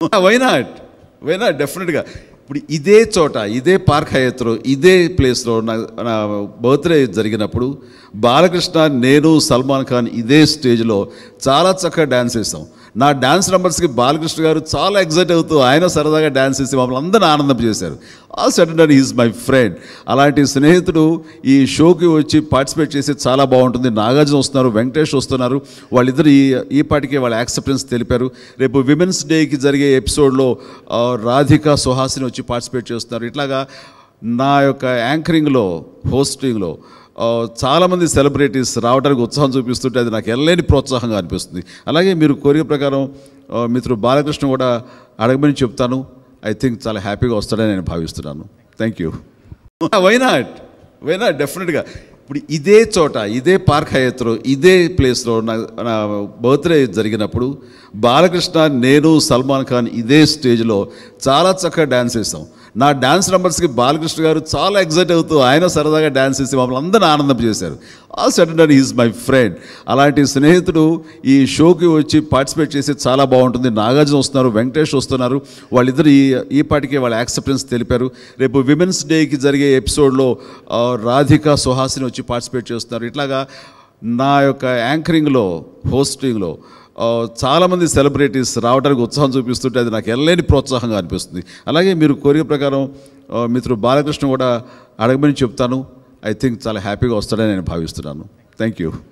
why not why not డెఫినెట్గా ఇప్పుడు ఇదే చోట ఇదే పార్క్ హయత్లో ఇదే ప్లేస్లో నా నా బర్త్డే జరిగినప్పుడు బాలకృష్ణ నేను సల్మాన్ ఖాన్ ఇదే స్టేజ్లో చాలా చక్కగా డ్యాన్స్ వేసాం నా డ్యాన్స్ నెంబర్స్కి బాలకృష్ణ గారు చాలా ఎగ్జైట్ అవుతూ ఆయన సరదాగా డ్యాన్స్ చేసి మమ్మల్ని అందరిని ఆనందం చేశారు ఆ సడన్ ఈజ్ మై ఫ్రెండ్ అలాంటి స్నేహితుడు ఈ షోకి వచ్చి పార్టిసిపేట్ చేసి చాలా బాగుంటుంది నాగార్జున వస్తున్నారు వెంకటేష్ వస్తున్నారు వాళ్ళిద్దరు ఈ ఈ పాటికే వాళ్ళ యాక్సెప్టెన్స్ తెలిపారు రేపు విమెన్స్ డేకి జరిగే ఎపిసోడ్లో ఆ, రాధిక సుహాసిని వచ్చి పార్టిసిపేట్ చేస్తున్నారు ఇట్లాగా నా యొక్క యాంకరింగ్లో హోస్టింగ్లో ఆ, చాలామంది సెలబ్రిటీస్ రావడానికి ఉత్సాహం చూపిస్తుంటే అది నాకు ఎల్లేని ప్రోత్సాహంగా అనిపిస్తుంది అలాగే మీరు కోరిక ప్రకారం ఆ, మిత్రుడు బాలకృష్ణ కూడా అడగమని చెప్తాను ఐ థింక్ చాలా హ్యాపీగా వస్తాడని నేను భావిస్తున్నాను థ్యాంక్ యూ వైనాట్ వైనాట్ డెఫినెట్గా ఇప్పుడు ఇదే చోట ఇదే పార్క్ హయత్లో ఇదే ప్లేస్లో నా నా బర్త్డే జరిగినప్పుడు బాలకృష్ణ నేను సల్మాన్ ఖాన్ ఇదే స్టేజ్లో చాలా చక్కగా డ్యాన్స్ వేసాం నా డ్యాన్స్ నెంబర్స్కి బాలకృష్ణ గారు చాలా ఎగ్జైట్ అవుతూ ఆయన సరదాగా డ్యాన్స్ చేసి మమ్మల్ని అందరిని ఆనందం చేశారు ఆ సడన్ ఈజ్ మై ఫ్రెండ్ అలాంటి స్నేహితుడు ఈ షోకి వచ్చి పార్టిసిపేట్ చేసి చాలా బాగుంటుంది నాగార్జున వస్తున్నారు వెంకటేష్ వస్తున్నారు వాళ్ళిద్దరు ఈ ఈ పాటికే వాళ్ళ యాక్సెప్టెన్స్ తెలిపారు రేపు విమెన్స్ డేకి జరిగే ఎపిసోడ్లో ఆ, రాధిక సుహాసిని వచ్చి పార్టిసిపేట్ చేస్తున్నారు ఇట్లాగా నా యొక్క యాంకరింగ్లో హోస్టింగ్లో ఆ, చాలామంది సెలబ్రిటీస్ రావడానికి ఉత్సాహం చూపిస్తుంటే అది నాకు ఎల్లేని ప్రోత్సాహంగా అనిపిస్తుంది అలాగే మీరు కోరిక ప్రకారం ఆ, మిత్రుడు బాలకృష్ణ కూడా అడగమని చెప్తాను ఐ థింక్ చాలా హ్యాపీగా వస్తాడని నేను భావిస్తున్నాను థ్యాంక్ యూ